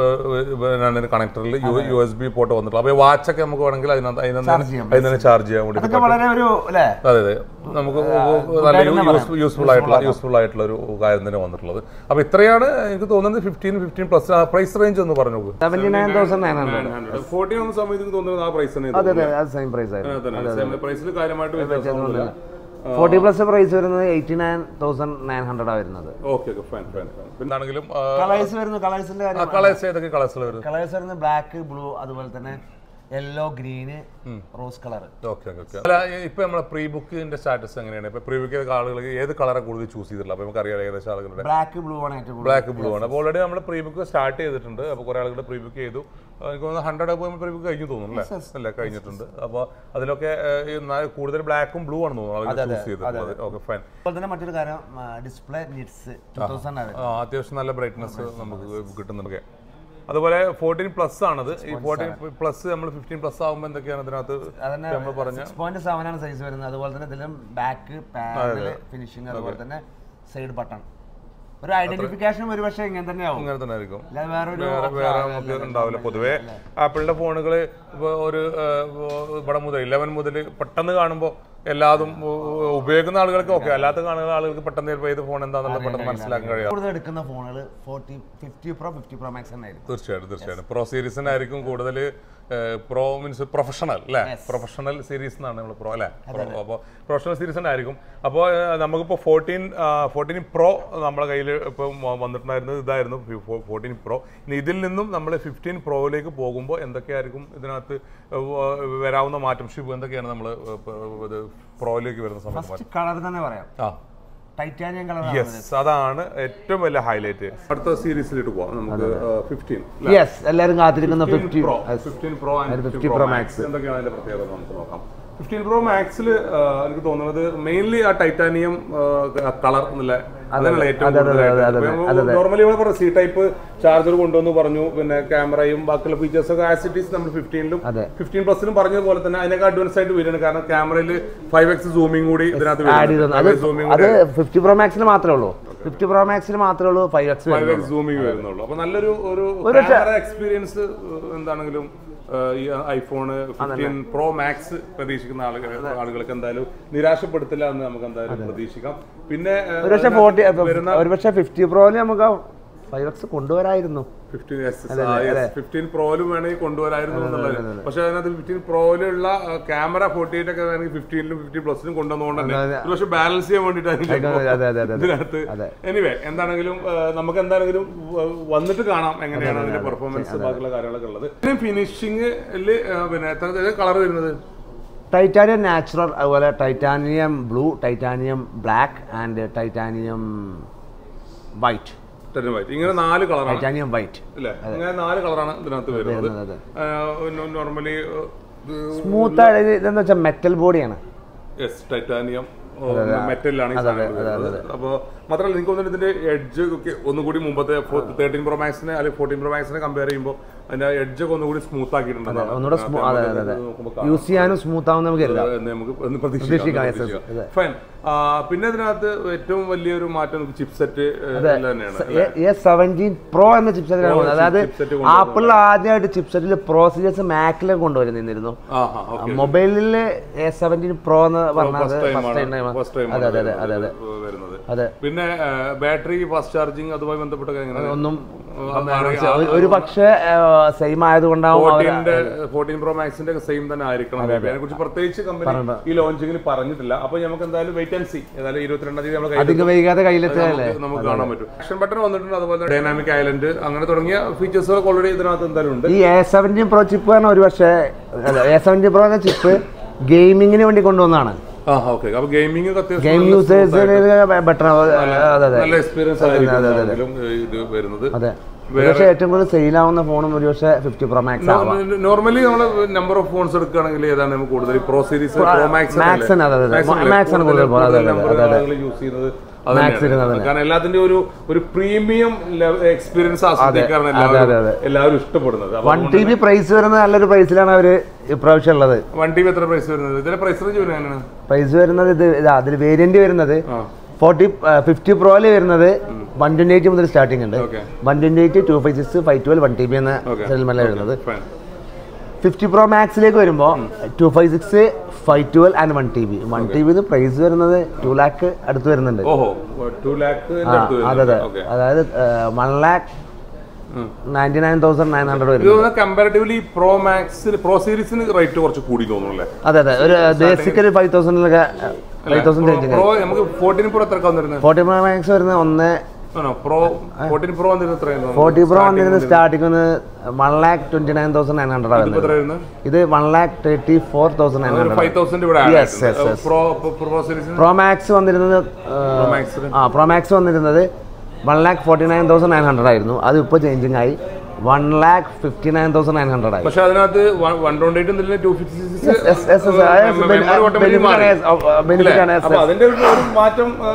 Speaker 1: കണക്ടറിൽ യു എസ് ബി പോർട്ട് വന്നിട്ടുള്ള അപ്പൊ വാച്ചൊക്കെ നമുക്ക് വേണമെങ്കിൽ അതിനകത്ത്
Speaker 2: Charge ചെയ്യാം.
Speaker 1: അതിന് തന്നെ ചാർജ് ചെയ്യാൻ വേണ്ടി
Speaker 2: അതൊക്കെ വളരെ ഒരു അല്ലേ
Speaker 1: അതെ അതെ നമുക്ക് നല്ല യൂസ്ഫുൾ ആയിട്ടുള്ള യൂസ്ഫുൾ ആയിട്ടുള്ള ഒരു കാര്യം തന്നെ വന്നിട്ടുള്ളത് അപ്പൊ ഇത്രയാണ് എനിക്ക് തോന്നുന്നത് fifteen fifteen plus price range ഒന്ന് പറഞ്ഞു
Speaker 2: seventy nine thousand nine hundred
Speaker 1: forty വന്ന സമയത്ത് എനിക്ക് തോന്നുന്നത് ആ പ്രൈസ് തന്നെ
Speaker 2: അതെ അതെ അത് സെയിം പ്രൈസ് ആയിരുന്നു
Speaker 1: പ്രൈസിൽ കാര്യമായിട്ട് വ്യത്യാസമൊന്നുമില്ല
Speaker 2: ഫോർട്ടി പ്ലസ് പ്രൈസ് വരുന്നത് eighty nine thousand nine hundred വരുന്നത്
Speaker 1: okay okay fine fine fine പിന്നെ ആണെങ്കിലും
Speaker 2: കളേഴ്സ് വരുന്നു കളേഴ്സിന്റെ കാര്യം
Speaker 1: കളേഴ്സ് ഏതൊക്കെ കളേഴ്സിൽ വരുന്നത്
Speaker 2: കളേഴ്സ് വരുന്നത് ബ്ലാക്ക് ബ്ലൂ അതുപോലെ തന്നെ yellow green rose colour
Speaker 1: okay okay okay അല്ല ഇപ്പൊ നമ്മളെ പ്രീ ബുക്കിന്റെ സ്റ്റാറ്റസ് എങ്ങനെയാണ് ഇപ്പൊ പ്രീ ബുക്ക് ചെയ്ത ആളുകൾ ഏത് കളറെ കൂടുതൽ ചൂസ് ചെയ്തിട്ടുള്ളത് അപ്പൊ നമുക്ക് അറിയാം ഏകദേശം ആളുകളുടെ
Speaker 2: ബ്ലാക്ക് ബ്ലൂ ആണ് ഏറ്റവും കൂടുതൽ
Speaker 1: ബ്ലാക്ക് ബ്ലൂ ആണ് അപ്പോൾ ഓൾറെഡി നമ്മൾ പ്രീ ബുക്ക് സ്റ്റാർട്ട് ചെയ്തിട്ടുണ്ട് അപ്പോൾ കുറെ ആളുകൾ പ്രീ ബുക്ക് ചെയ്തു ആ, എനിക്ക് തോന്നുന്നു ഹൺഡ്രഡ് പോകുമ്പോൾ പ്രീ ബുക്ക് കഴിഞ്ഞു തോന്നുന്നു അല്ലേ അല്ല കഴിഞ്ഞിട്ടുണ്ട് അപ്പോൾ അതിലൊക്കെ ഏഹ്, ഈ ന- കൂടുതൽ ബ്ലാക്കും ബ്ലൂ ആണ് തോന്നുന്നു ആളുകൾ ചൂസ് ചെയ്തിട്ടുള്ളത് ഓക്കെ ഫൈൻ
Speaker 2: അതുപോലെ തന്നെ മറ്റൊരു കാര്യം ഡിസ്പ്ലേ നിറ്റ്സ് ടു തൗസൻഡ് ആണ്
Speaker 1: ആ അത്യാവശ്യം നല്ല ബ്രൈറ്റ്നസ് നമുക്ക് കിട്ടുന്നുണ്ട് അതുപോലെ ഫോർട്ടീൻ പ്ലസ് ആണത് ഈ ഫോർട്ടീൻ പ്ലസ് നമ്മൾ ഫിഫ്റ്റീൻ പ്ലസ് ആകുമ്പോൾ എന്തൊക്കെയാണ് ഇതിനകത്ത്
Speaker 2: അതന്നെ
Speaker 1: നമ്മൾ പറഞ്ഞ
Speaker 2: സിക്സ് പോയിന്റ് സെവൻ ആണ് സൈസ് വരുന്നത് അതുപോലെ തന്നെ ഇതിലും ബാക്ക് പാനൽ ഫിനിഷിംഗ് അതുപോലെ തന്നെ സൈഡ് ബട്ടൺ ഒരു ഐഡന്റിഫിക്കേഷൻ ഒരുപക്ഷെ ഇങ്ങനെ തന്നെ ആവും
Speaker 1: ഇങ്ങനെ തന്നെ ആയിരിക്കും
Speaker 2: അല്ലാതെ വേറൊരു
Speaker 1: വേറെ വേറെ നമുക്ക് ഉണ്ടാവില്ല പൊതുവേ ആപ്പിളിന്റെ ഫോണുകൾ ഇപ്പോൾ ഒരു ഏഹ്, ഇവിടെ മുതൽ ഇലവൻ മുതൽ പെട്ടെന്ന് കാണുമ്പോൾ എല്ലാതും ഉ- ഉ- ഉപയോഗിക്കുന്ന ആളുകൾക്ക് ഓക്കെ അല്ലാത്ത കാണുന്ന ആളുകൾക്ക് പെട്ടെന്ന് ചിലപ്പോൾ ഏത് ഫോൺ എന്താണെന്നുള്ളത് പെട്ടെന്ന് മനസ്സിലാക്കാൻ കഴിയാം
Speaker 2: കൂടുതൽ എടുക്കുന്ന ഫോണുകൾ forty fifty pro fifty pro max തന്നെ ആയിരിക്കും
Speaker 1: തീർച്ചയായിട്ടും തീർച്ചയായിട്ടും പ്രോ സീരീസിനായിരിക്കും കൂടുതൽ പ്രോ മീൻസ് പ്രൊഫഷണൽ അല്ലേ പ്രൊഫഷണൽ സീരീസ് എന്നാണ് നമ്മൾ പ്രോ അല്ലേ പ്രോ അപ്പോൾ പ്രൊഫഷണൽ സീരീസ് ആയിരിക്കും അപ്പോൾ നമുക്കിപ്പോൾ ഫോർട്ടീൻ ഫോർട്ടീൻ പ്രോ നമ്മുടെ കയ്യിൽ ഇപ്പം വന്നിട്ടുണ്ടായിരുന്നത് ഇതായിരുന്നു ഫോർട്ടീൻ പ്രോ ഇനി ഇതിൽ നിന്നും നമ്മൾ ഫിഫ്റ്റീൻ പ്രോയിലേക്ക് പോകുമ്പോൾ എന്തൊക്കെയായിരിക്കും ഇതിനകത്ത് ഏഹ്, വരാവുന്ന മാറ്റം ഷിബ് എന്തൊക്കെയാണ് നമ്മൾ ഇത് പ്രോയിലേക്ക് വരുന്ന സമയത്ത് മാറ്റം?
Speaker 2: ഫസ്റ്റ് കളർ തന്നെ പറയാം
Speaker 1: ആ
Speaker 2: ടൈറ്റാനിയം കളർ
Speaker 1: യെസ് അതാണ് ഏറ്റവും വലിയ ഹൈലൈറ്റ് അടുത്ത സീരീസിലേക്ക് പോവാം നമുക്ക് ഫിഫ്റ്റീൻ
Speaker 2: യെസ് എല്ലാവരും കാത്തിരിക്കുന്ന fifty
Speaker 1: pro fifteen pro and
Speaker 2: 15 Pro Max.
Speaker 1: എന്തൊക്കെയാണ് അതിന്റെ പ്രത്യേകത നമുക്ക് നോക്കാം ഫിഫ്റ്റീൻ പ്രോ മാക്സിൽ എനിക്ക് തോന്നുന്നത് മെയിൻലി ആ ടൈറ്റാനിയം കളർ എന്നുള്ള അതിനുള്ള ഏറ്റവും നോർമലി ഇവിടെ പറഞ്ഞു സി ടൈപ്പ് ചാർജർ കൊണ്ടുവന്ന് പറഞ്ഞു പിന്നെ ക്യാമറയും ബാക്കിയുള്ള ഫീച്ചേഴ്സ് ഒക്കെ ആസിറ്റീസ് നമ്മൾ ഫിഫ്റ്റീനിലും
Speaker 2: അതെ.
Speaker 1: ഫിഫ്റ്റീൻ പ്ലസിലും പറഞ്ഞതുപോലെ തന്നെ അതിനൊക്കെ അഡ്വാൻസ് ആയിട്ട് വരികയാണ് കാരണം ക്യാമറയിൽ ഫൈവ് എക്സ് സൂമിംഗ് കൂടി ഇതിനകത്ത്
Speaker 2: ആഡ് ചെയ്തു അത്
Speaker 1: സൂമിംഗ്
Speaker 2: അത് ഫിഫ്റ്റി പ്രോ മാക്സിന് മാത്രമേ ഉള്ളൂ ഫിഫ്റ്റി പ്രോ മാക്സിന് മാത്രമേ ഉള്ളൂ five X
Speaker 1: five X zooming വരുന്നുള്ളൂ അപ്പൊ നല്ലൊരു ഒരു ക്യാമറ എക്സ്പീരിയൻസ് എന്താണെങ്കിലും ഏഹ്, ഈ ഐഫോൺ ഫിഫ്റ്റീൻ പ്രോ മാക്സ് പ്രതീക്ഷിക്കുന്ന ആളുകൾ ആളുകൾക്ക് എന്തായാലും നിരാശപ്പെടുത്തില്ല എന്ന് നമുക്ക് എന്തായാലും പ്രതീക്ഷിക്കാം പിന്നെ ഏഹ്,
Speaker 2: ഒരുപക്ഷെ
Speaker 1: അതിനകത്ത്
Speaker 2: ഫോർട്ടി
Speaker 1: വരുന്ന
Speaker 2: ഒരുപക്ഷെ ഫിഫ്റ്റി പ്രോയിൽ നമുക്ക് ഫൈവ് എക്സ് കൊണ്ടുവരായിരുന്നു
Speaker 1: ഫിഫ്റ്റീൻ എസ് ഫിഫ്റ്റീൻ പ്രോയിലും വേണമെങ്കിൽ കൊണ്ടുവരായിരുന്നു എന്നുള്ളത് പക്ഷെ അതിനകത്ത് ഫിഫ്റ്റീൻ പ്രോയിലുള്ള ക്യാമറ ഫോർട്ടി എയ്റ്റ് ഒക്കെ വേണമെങ്കിൽ ഫിഫ്റ്റീനിലും ഫിഫ്റ്റി പ്ലസിലും കൊണ്ടുവന്നുകൊണ്ട് തന്നെ
Speaker 2: അതെ.
Speaker 1: പക്ഷെ ബാലൻസ് ചെയ്യാൻ വേണ്ടിയിട്ടാണ്
Speaker 2: അതെ അതെ അതെ അതെ
Speaker 1: ഇതിനകത്ത്
Speaker 2: അതെ.
Speaker 1: എനിവേ എന്താണെങ്കിലും ആ, നമുക്ക് എന്താണെങ്കിലും വ- വന്നിട്ട് കാണാം എങ്ങനെയാണ് അതിന്റെ പെർഫോമൻസ് ബാക്കിയുള്ള കാര്യങ്ങളൊക്കെ ഉള്ളത് പിന്നെ ഫിനിഷിംഗിൽ പിന്നെ എത്ര കളർ വരുന്നത്
Speaker 2: ടൈറ്റാനിയം നാച്ചുറൽ അതുപോലെ titanium blue titanium black and titanium white
Speaker 1: ten white ഇങ്ങനെ നാല് കളറാണ്
Speaker 2: ടൈറ്റാനിയം വൈറ്റ്
Speaker 1: അല്ലേ ഇങ്ങനെ നാല് കളറാണ് ഇതിനകത്ത് വരുന്നത്
Speaker 2: വരുന്നത്
Speaker 1: നോർമലി
Speaker 2: സ്മൂത്ത് ഇതെന്ന് വെച്ചാൽ മെറ്റൽ ബോഡിയാണ്
Speaker 1: യെസ് ടൈറ്റാനിയം മെറ്റലിലാണ് ഈ സാധനം വരുന്നത് അപ്പോൾ മാത്രമല്ല എനിക്ക് തോന്നുന്നു ഇതിന്റെ എഡ്ജ് ഒക്കെ ഒന്നുകൂടി മുമ്പത്തെ തേർട്ടീൻ പ്രോ മാക്സിനെ അല്ലെങ്കിൽ ഫോർട്ടീൻ പ്രോ മാക്സിനെ കമ്പയർ ചെയ്യുമ്പോൾ അതിന്റെ എഡ്ജ് ഒക്കെ ഒന്നുകൂടി സ്മൂത്ത് ആക്കിയിട്ടുണ്ട്
Speaker 2: ഒന്നുകൂടെ സ്മൂ അതെ അതെ അതെ യൂസ് ചെയ്യാനും സ്മൂത്ത് ആവും നമുക്ക് കരുതാം
Speaker 1: നമുക്ക് ഒന്ന്
Speaker 2: പ്രതീക്ഷിക്കാം, yes, yes,
Speaker 1: പ്രതീക്ഷിക്കാം
Speaker 2: അതെ.
Speaker 1: ഫൈൻ പിന്നെ ഇതിനകത്ത് ഏറ്റവും വലിയൊരു മാറ്റം ചിപ്പ് സെറ്റ് തന്നെയാണ്
Speaker 2: എ സെവൻറ്റീൻ പ്രോ എന്ന ചിപ്സെറ്റിലാണ് പോകുന്നത് അതായത്
Speaker 1: chipset
Speaker 2: ആപ്പിൾ ആദ്യമായിട്ട് ചിപ്സെറ്റിൽ പ്രോസീജേഴ്സ് മാക്കിലേക്ക് കൊണ്ടുവരുന്നിരുന്നു
Speaker 1: ആ ഹാ ഓക്കെ
Speaker 2: മൊബൈലിൽ എ സെവൻറ്റീൻ പ്രോ എന്ന് പറഞ്ഞത്
Speaker 1: ഫസ്റ്റ് ടൈം
Speaker 2: ഫസ്റ്റ് ടൈം
Speaker 1: ആണ് ഫസ്റ്റ് ടൈം
Speaker 2: അതെ അതെ അതെ അതെ അതെ
Speaker 1: വരുന്നത്
Speaker 2: അതെ
Speaker 1: പിന്നെ ബാറ്ററി ഫാസ്റ്റ് ചാർജിങ് അതുമായി ബന്ധപ്പെട്ട കാര്യങ്ങൾ
Speaker 2: ഒന്നും ഒരു- ഒരു പക്ഷേ സെയിം ആയതുകൊണ്ടാവും അവർ
Speaker 1: ഫോർട്ടീന്റെ ഫോർട്ടീൻ പ്രോ മാക്സിന്റെ സെയിം തന്നെ ആയിരിക്കണം അതിനെ കുറിച്ച് പ്രത്യേകിച്ച് കമ്പനി ഈ ലോഞ്ചിങ്ങിൽ പറഞ്ഞിട്ടില്ല അപ്പൊ നമുക്ക് എന്തായാലും വെയിറ്റ് ആൻഡ് സി ഏതായാലും ഇരുപത്തിരണ്ടാം തീയതി നമ്മൾ
Speaker 2: അധികം വൈകാതെ കയ്യിലെത്തുകയല്ലേ
Speaker 1: നമുക്ക് കാണാൻ പറ്റും ആക്ഷൻ ബട്ടൺ വന്നിട്ടുണ്ട് അതുപോലെ ഡൈനാമിക് ഐലൻഡ് അങ്ങനെ തുടങ്ങിയ ഫീച്ചേഴ്സുകൾ ഓൾറെഡി ഇതിനകത്ത് എന്തായാലും ഉണ്ട്
Speaker 2: ഈ എ സെവൻറ്റീൻ പ്രോ ചിപ്പ് പറഞ്ഞ ഒരു പക്ഷേ എ സെവൻറ്റീൻ പ്രോ എന്ന ചിപ്പ് ഗെയിമിങ്ങിന് വേണ്ടി കൊണ്ടുവന്നതാണ്
Speaker 1: ആ ഓക്കെ അപ്പൊ ഗെയിമിംഗ് അത്യാവശ്യം
Speaker 2: ഗെയിം
Speaker 1: നല്ല
Speaker 2: യൂസേഴ്സിന് ബെറ്റർ അതെ അതെ
Speaker 1: നല്ല എക്സ്പീരിയൻസ് ആയിരിക്കും ഇത് വരുന്നത്
Speaker 2: അതെ പക്ഷേ ഏറ്റവും കൂടുതൽ സെയിൽ ആവുന്ന ഫോണും ഒരു പക്ഷേ ഫിഫ്റ്റി പ്രോ മാക്സ് ആവാം
Speaker 1: നോർമലി നമ്മൾ നമ്പർ ഓഫ് ഫോൺസ് എടുക്കുകയാണെങ്കിൽ ഏതാണ് നമുക്ക് കൂടുതൽ pro series pro max
Speaker 2: Max ആണ്, അതെ, അതെ. Max ആണ് കൂടുതൽ പോകുന്നത്, അതെ, അതെ, അതെ, അതെ.
Speaker 1: യൂസ് ചെയ്യുന്നത് അത് തന്നെയാണ്. കാരണം എല്ലാത്തിന്റെ ഒരു ഒരു പ്രീമിയം എക്സ്പീരിയൻസ് ആസ്വദിക്കാറാണ്
Speaker 2: അതെ, അതെ,
Speaker 1: എല്ലാവരും
Speaker 2: അതെ.
Speaker 1: എല്ലാവരും ഇഷ്ടപ്പെടുന്നത്
Speaker 2: വൺ ടി ബി പ്രൈസ് വരുന്നത് നല്ലൊരു പ്രൈസിലാണ് അവർ ഇപ്രാവശ്യം ഉള്ളത്
Speaker 1: വൺ ടി എത്ര പ്രൈസ് വരുന്നത് ഇതിന്റെ പ്രൈസ് റേഞ്ച് വരുന്നത് എങ്ങനെയാണ്
Speaker 2: പ്രൈസ് വരുന്നത് ഇത് ഇതാ അതിൽ വേരിയന്റ് വരുന്നത്
Speaker 1: ആ
Speaker 2: ഫോർട്ടി ഫിഫ്റ്റി പ്രോയിൽ വരുന്നത് വൺ ട്വന്റി എയ്റ്റ് മുതൽ സ്റ്റാർട്ടിംഗ് ഉണ്ട്
Speaker 1: okay
Speaker 2: one twenty eight two five six five twelve one T B എന്ന
Speaker 1: Okay.
Speaker 2: സെൽമല്ല വരുന്നത്
Speaker 1: ഫൈൻ
Speaker 2: ഫിഫ്റ്റി പ്രോ മാക്സിലേക്ക് വരുമ്പോൾ two five six five twelve and one T B one T B price വരുന്നത് ടു ലാക്ക് അടുത്ത് വരുന്നുണ്ട്
Speaker 1: ഓഹോ ടു ലാക്ക്
Speaker 2: ആ, അതെ അതെ
Speaker 1: ഓക്കെ
Speaker 2: അതായത് one lakh ninety nine thousand nine hundred
Speaker 1: ഇത്
Speaker 2: വരും
Speaker 1: തോന്നുന്നത് കമ്പാരിറ്റീവ്ലി പ്രോ മാക്സിന് പ്രോ സീരീസിന് റേറ്റ് കുറച്ച് കൂടി തോന്നുന്നു അല്ലേ
Speaker 2: അതെ അതെ ഒരു ബേസിക്കലി ഫൈവ് തൗസൻഡിലൊക്കെ ഫൈവ് തൗസൻഡ് റേഞ്ചിൽ
Speaker 1: പ്രോ നമുക്ക് ഫോർട്ടീൻ പ്രോ എത്ര വന്നിരുന്നത്
Speaker 2: ഫോർട്ടി പ്രോ മാക്സ് വരുന്നത് ഒന്ന്
Speaker 1: പ്രോ ഫോർട്ടീൻ പ്രോ വന്നിരുന്നത് എത്രയായിരുന്നു
Speaker 2: ഫോർട്ടി പ്രോ വന്നിരുന്നത് സ്റ്റാർട്ടിംഗ് ഒന്ന് one lakh twenty nine thousand nine hundred
Speaker 1: ഇപ്പൊ
Speaker 2: വരുന്നത്
Speaker 1: എത്രയായിരുന്നു
Speaker 2: ഇത് one lakh thirty four thousand nine
Speaker 1: ഒരു
Speaker 2: ഹൺഡ്രഡ്
Speaker 1: ഫൈവ് തൗസൻഡ് ഇവിടെ add
Speaker 2: Yes,
Speaker 1: ആയിട്ടുണ്ട്.
Speaker 2: yes, yes.
Speaker 1: പ്രോ പ്രോ സീരീസിന്
Speaker 2: പ്രോ മാക്സ് വന്നിരുന്നത്
Speaker 1: പ്രോ മാക്സിന്
Speaker 2: ആ പ്രോ മാക്സ് വന്നിരുന്നത് one lakh forty nine thousand nine hundred ആയിരുന്നു അത് ഇപ്പോൾ ചേഞ്ചിങ് ആയി one lakh fifty nine thousand nine hundred ആയി
Speaker 1: പക്ഷെ അതിനകത്ത് വൺ ട്വന്റി എയ്റ്റ് എന്തെങ്കിലും two fifty
Speaker 2: Yes, yes, yes, yes. Ah, yes, ben- benefit ആണ്, yes, uh, uh, benefit ആണ്, yes,
Speaker 1: അപ്പൊ
Speaker 2: yes.
Speaker 1: അതിന്റെ ഒരു ഒരു മാറ്റം ആ,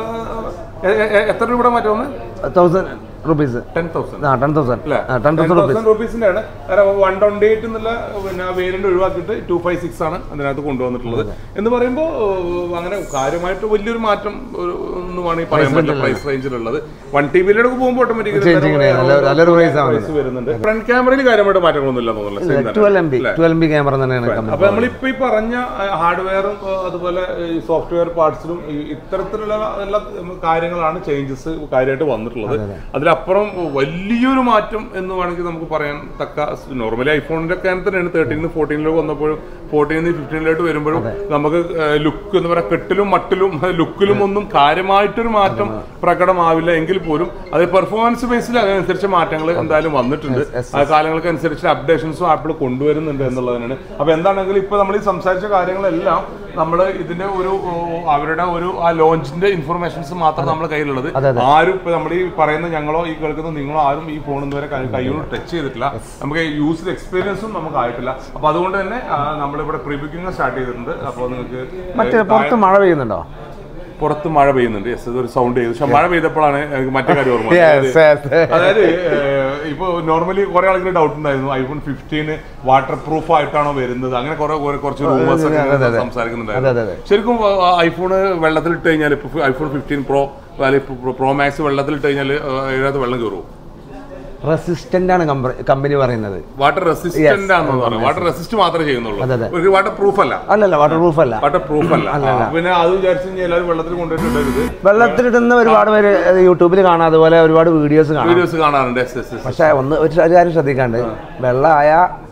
Speaker 1: എ- എ- എത്ര രൂപയുടെ മാറ്റം വന്ന്
Speaker 2: തൗസൻഡ് റുപ്പീസ്
Speaker 1: ടെൻ തൗസൻഡ്
Speaker 2: ആ ടെൻ തൗസൻഡ്
Speaker 1: അല്ലേ
Speaker 2: ആ ടെൻ തൗസൻഡ് റുപ്പീസ്
Speaker 1: റുപ്പീസിന്റെ ആണ് വൺ ട്വന്റി എയ്റ്റ് എന്നുള്ള പിന്നെ വേരിയന്റ് ഒഴിവാക്കിയിട്ട് ടു ഫൈവ് സിക്സ് ആണ് അതിനകത്ത് കൊണ്ടുവന്നിട്ടുള്ളത് എന്ന് പറയുമ്പോൾ അങ്ങനെ കാര്യമായിട്ട് വലിയൊരു മാറ്റം ഒരു- ഒന്നും വേണമെങ്കിൽ പറയാൻ പറ്റില്ല പ്രൈസ് റേഞ്ചിലുള്ളത് വൺ ടി ബിയിലൊക്കെ പോകുമ്പോൾ
Speaker 2: Changing ആണ്. നല്ല- നല്ലൊരു price ആണ്
Speaker 1: പ്രൈസ് വരുന്നുണ്ട് ഫ്രണ്ട് ക്യാമറയിൽ കാര്യമായിട്ട് മാറ്റങ്ങളൊന്നും ഇല്ല തോന്നുന്നില്ല Same തന്നെ.
Speaker 2: Twelve M B twelve M B camera തന്നെയാണ്
Speaker 1: അപ്പൊ
Speaker 2: കമ്പനി
Speaker 1: നമ്മളിപ്പോ ഈ പറഞ്ഞ ഹാർഡ്വെയറും അതുപോലെ ഈ സോഫ്റ്റ്വെയർ പാർട്സിലും ഇത്തരത്തിലുള്ള എല്ലാ കാര്യങ്ങളാണ് ചേഞ്ചസ് കാര്യമായിട്ട് വന്നിട്ടുള്ളത് അതിലപ്പുറം വലിയൊരു മാറ്റം എന്ന് വേണമെങ്കിൽ നമുക്ക് പറയാൻ തക്ക നോർമലി ഐഫോണിന്റെ ഒക്കെ തന്നെയാണ് തേർട്ടീന് ഫോർട്ടീനിലേക്ക് വന്നപ്പോഴും ഫോർട്ടീനിൽ ഫിഫ്റ്റീനിലോട്ട് വരുമ്പോഴും നമുക്ക് ലുക്ക് എന്ന് പറയാം കെട്ടിലും മട്ടിലും ലുക്കിലും ഒന്നും കാര്യമായിട്ടൊരു മാറ്റം പ്രകടമാവില്ല എങ്കിൽ പോലും അത് പെർഫോമൻസ് ബേസിൽ അതിനനുസരിച്ച് മാറ്റങ്ങൾ എന്തായാലും വന്നിട്ടുണ്ട് ആ കാലങ്ങൾക്ക് അനുസരിച്ച് അപ്ഡേഷൻസും ആപ്പിൾ കൊണ്ടുവരുന്നുണ്ട് എന്നുള്ളതിനാണ് അപ്പൊ എന്താണെങ്കിലും ഇപ്പൊ നമ്മൾ ഈ സംസാരിച്ച കാര്യങ്ങളെല്ലാം നമ്മൾ ഇതിന്റെ ഒരു ഓ, അവരുടെ ഒരു ആ ലോഞ്ചിന്റെ ഇൻഫർമേഷൻസ് മാത്രം നമ്മുടെ കയ്യിലുള്ളത് ആരും ഇപ്പൊ നമ്മൾ ഈ പറയുന്ന ഞങ്ങളോ ഈ കേൾക്കുന്ന നിങ്ങളോ ആരും ഈ ഫോൺ ഇതുവരെ കൈ- കൈകൊണ്ട് ടച്ച് ചെയ്തിട്ടില്ല നമുക്ക് യൂസർ എക്സ്പീരിയൻസും നമുക്ക് ആയിട്ടില്ല അപ്പൊ അതുകൊണ്ട് തന്നെ ആ, നമ്മളിവിടെ പ്രീ ബുക്കിംഗ് സ്റ്റാർട്ട് ചെയ്തിട്ടുണ്ട് അപ്പോൾ നിങ്ങൾക്ക്
Speaker 2: മറ്റേ പുറത്ത് മഴ പെയ്യുന്നുണ്ടോ
Speaker 1: പുറത്ത് മഴ പെയ്യുന്നുണ്ട് യെസ് ഒരു സൗണ്ട് ചെയ്തു പക്ഷെ മഴ പെയ്തപ്പോഴാണ് എനിക്ക് മറ്റേ കാര്യം ഓർമ്മ വന്നത്.
Speaker 2: Yes, yes.
Speaker 1: അതായത് ഏഹ്, ഇപ്പൊ നോർമലി കുറെ ആൾക്കാർ ഡൗട്ട് ഉണ്ടായിരുന്നു ഐഫോൺ ഫിഫ്റ്റീന് വാട്ടർ പ്രൂഫ് ആയിട്ടാണോ വരുന്നത് അങ്ങനെ കുറെ കുറെ കുറച്ച് റൂമേഴ്സ് ഒക്കെ
Speaker 2: അതെ, അതെ. അതെ,
Speaker 1: സംസാരിക്കുന്നുണ്ടായിരുന്നു
Speaker 2: അതെ, അതെ.
Speaker 1: ശരിക്കും ഐഫോണ് വെള്ളത്തിലിട്ട് കഴിഞ്ഞാൽ ഇപ്പൊ ഐഫോൺ ഫിഫ്റ്റീൻ പ്രോ അല്ലെങ്കിൽ പ്രോ മാക്സ് വെള്ളത്തിലിട്ട് കഴിഞ്ഞാൽ അതിനകത്ത് വെള്ളം കയറുമോ
Speaker 2: റെസിസ്റ്റന്റ് ആണ് കമ്പനി പറയുന്നത്
Speaker 1: വാട്ടർ റെസിസ്റ്റന്റ് ആണെന്ന് പറഞ്ഞു വാട്ടർ റെസിസ്റ്റ് മാത്രമേ ചെയ്യുന്നുള്ളൂ
Speaker 2: അതെ, അതെ.
Speaker 1: ഒരു വാട്ടർ പ്രൂഫ് അല്ല
Speaker 2: അല്ലല്ല വാട്ടർ പ്രൂഫ് അല്ല
Speaker 1: വാട്ടർ പ്രൂഫ് അല്ല ആ, പിന്നെ അത് വിചാരിച്ചു കഴിഞ്ഞാൽ എല്ലാവരും വെള്ളത്തിൽ കൊണ്ടുപോയിട്ടുണ്ടായത്
Speaker 2: വെള്ളത്തിലിടുന്ന ഒരുപാട് പേര് അത് യൂട്യൂബിൽ കാണാം അതുപോലെ ഒരുപാട് വീഡിയോസ് കാണാം
Speaker 1: വീഡിയോസ് കാണാറുണ്ട് എസ് എസ് എസ്
Speaker 2: പക്ഷെ ഒന്ന് ഒരു ഒരു കാര്യം ശ്രദ്ധിക്കാണ്ട് വെള്ളമായ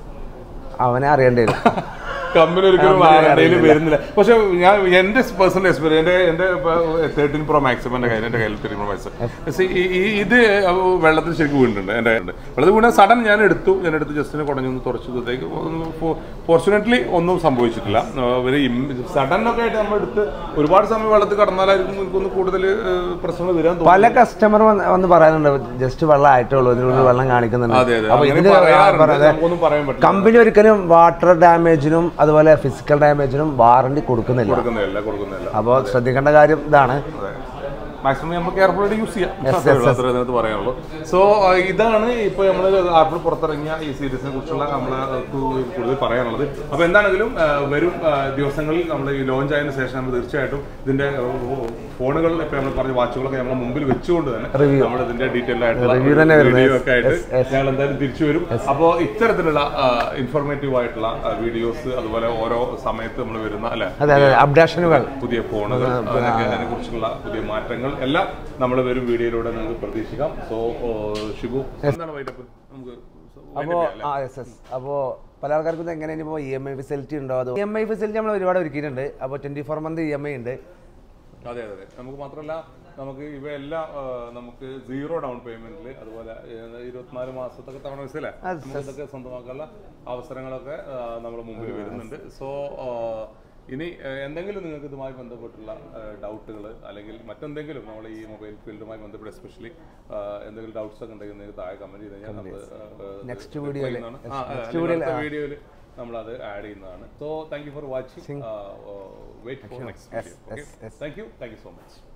Speaker 2: അവനെ അറിയേണ്ടി വരും
Speaker 1: കമ്പനി ഒരിക്കലും വാറണ്ടിയിൽ വരുന്നില്ല പക്ഷെ ഞാൻ എന്റെ പേഴ്സണൽ എക്സ്പീരിയൻസ് എന്റെ എന്റെ തേർട്ടീൻ പ്രോ മാക്സ് എന്റെ കയ്യിൽ എന്റെ കയ്യിൽ തേർട്ടീൻ പ്രോ മാക്സ് ഇത് വെള്ളത്തിൽ ശരിക്കും വീണിട്ടുണ്ട് എന്റെ കയ്യിലുണ്ട് വെള്ളത്തിൽ വീണ സഡൻ ഞാൻ എടുത്തു ഞാൻ എടുത്ത് ജസ്റ്റിനെ കുടഞ്ഞൊന്ന് തുറച്ചത്തേക്ക് ഫോർച്ചുനേറ്റ്ലി ഒന്നും സംഭവിച്ചിട്ടില്ല സഡൻ ഒക്കെ ആയിട്ട് നമ്മൾ എടുത്ത് ഒരുപാട് സമയം വെള്ളത്തിൽ കടന്നാലായിരിക്കും എനിക്കൊന്ന് കൂടുതൽ പ്രശ്നങ്ങൾ വരാൻ തോന്നുന്നു
Speaker 2: പല കസ്റ്റമർ വന്ന് പറയാനുണ്ട് ജസ്റ്റ് വെള്ളം ആയിട്ടുള്ളൂ ഇതിനുള്ളിൽ വെള്ളം കാണിക്കുന്നുണ്ട്
Speaker 1: അതെ അതെ
Speaker 2: അപ്പൊ
Speaker 1: അങ്ങനെ
Speaker 2: ഇതിന്
Speaker 1: പറയാറുണ്ട്
Speaker 2: പറഞ്ഞത്
Speaker 1: നമുക്കൊന്നും പറയാൻ പറ്റില്ല
Speaker 2: കമ്പനി ഒരിക്കലും വാട്ടർ ഡാമേജിനും അതുപോലെ ഫിസിക്കൽ ഡാമേജിനും വാറണ്ടി കൊടുക്കുന്നില്ല
Speaker 1: കൊടുക്കുന്നില്ല കൊടുക്കുന്നില്ല
Speaker 2: അപ്പോൾ ശ്രദ്ധിക്കേണ്ട കാര്യം ഇതാണ്
Speaker 1: മാക്സിമം നമ്മൾ കെയർഫുൾ ആയിട്ട് യൂസ് ചെയ്യാം അത്രേ ഉള്ളൂ, അത്രേ ഇതിനകത്ത് പറയാനുള്ളൂ സോ ഇതാണ് ഇപ്പൊ നമ്മൾ ആപ്പിൾ പുറത്തിറങ്ങിയ ഈ സീരീസിനെ കുറിച്ചുള്ള നമ്മളെ കൂടുതൽ പറയാനുള്ളത് അപ്പൊ എന്താണെങ്കിലും ആ, വരും ആ, ദിവസങ്ങളിൽ നമ്മൾ ഈ ലോഞ്ച് ആയതിനു ശേഷം നമ്മൾ തീർച്ചയായിട്ടും ഇതിന്റെ ഫോണുകൾ ഇപ്പൊ നമ്മൾ പറഞ്ഞ വാച്ചുകളൊക്കെ നമ്മൾ മുമ്പിൽ വെച്ചുകൊണ്ട് തന്നെ
Speaker 2: Review.
Speaker 1: നമ്മൾ ഇതിന്റെ ഡീറ്റെയിൽ ആയിട്ടുള്ള
Speaker 2: Review തന്നെ വരുന്നത്.
Speaker 1: വീഡിയോ ഒക്കെ ആയിട്ട്
Speaker 2: Yes, yes.
Speaker 1: ഞങ്ങൾ എന്തായാലും തിരിച്ചു വരും അപ്പോൾ ഇത്തരത്തിലുള്ള ഇൻഫോർമേറ്റീവ് ആയിട്ടുള്ള വീഡിയോസ് അതുപോലെ ഓരോ സമയത്ത് നമ്മൾ വരുന്ന അല്ലെ
Speaker 2: അതെ അതെ അപ്ഡേഷനുകൾ
Speaker 1: പുതിയ ഫോണുകൾ അതിനൊക്കെ അതിനെ കുറിച്ചുള്ള പുതിയ മാറ്റങ്ങൾ എല്ലാം നമ്മൾ വരും വീഡിയോയിലൂടെ നിങ്ങൾക്ക് പ്രതീക്ഷിക്കാം സോ ഷിബു എന്താണ് വൈറ്റപ്പ് നമുക്ക്
Speaker 2: അപ്പോൾ ആ എസ് എസ് അപ്പോൾ പല ആൾക്കാർക്കും ഇത് എങ്ങനെ ഇപ്പോൾ ഇ എം ഐ ഫെസിലിറ്റി ഉണ്ടോ അത് ഇ എം ഐ ഫെസിലിറ്റി നമ്മൾ ഒരുപാട് ഒരുക്കിയിട്ടുണ്ട് അപ്പോൾ twenty four month E M I ഉണ്ട്
Speaker 1: അതെ അതെ അതെ നമുക്ക് മാത്രമല്ല നമുക്ക് ഇവയെല്ലാം ആ, നമുക്ക് സീറോ ഡൗൺ പേയ്മെന്റിൽ അതുപോലെ ഏഹ്, ഇരുപത്തിനാല് മാസത്തൊക്കെ തവണ വയസ്സല്ലേ നമുക്ക് ഇതൊക്കെ സ്വന്തമാക്കാനുള്ള അവസരങ്ങളൊക്കെ നമ്മൾ മുമ്പിൽ വരുന്നുണ്ട് സോ ഇനി ഏഹ്, എന്തെങ്കിലും നിങ്ങൾക്ക് ഇതുമായി ബന്ധപ്പെട്ടുള്ള ഡൗട്ടുകൾ അല്ലെങ്കിൽ മറ്റെന്തെങ്കിലും നമ്മൾ ഈ മൊബൈൽ ഫീൽഡുമായി ബന്ധപ്പെട്ട് എസ്പെഷ്യലി എന്തെങ്കിലും ഡൗട്ട്സ് ഒക്കെ ഉണ്ടെങ്കിൽ നിങ്ങൾക്ക് താഴെ കമന്റ് ചെയ്ത് കഴിഞ്ഞാൽ നമ്മൾ
Speaker 2: നെക്സ്റ്റ് വീഡിയോയിൽ
Speaker 1: വീഡിയോയിൽ നമ്മൾ അത് ആഡ് ചെയ്യുന്നതാണ് so thank you for watching wait for next video okay thank you thank you so much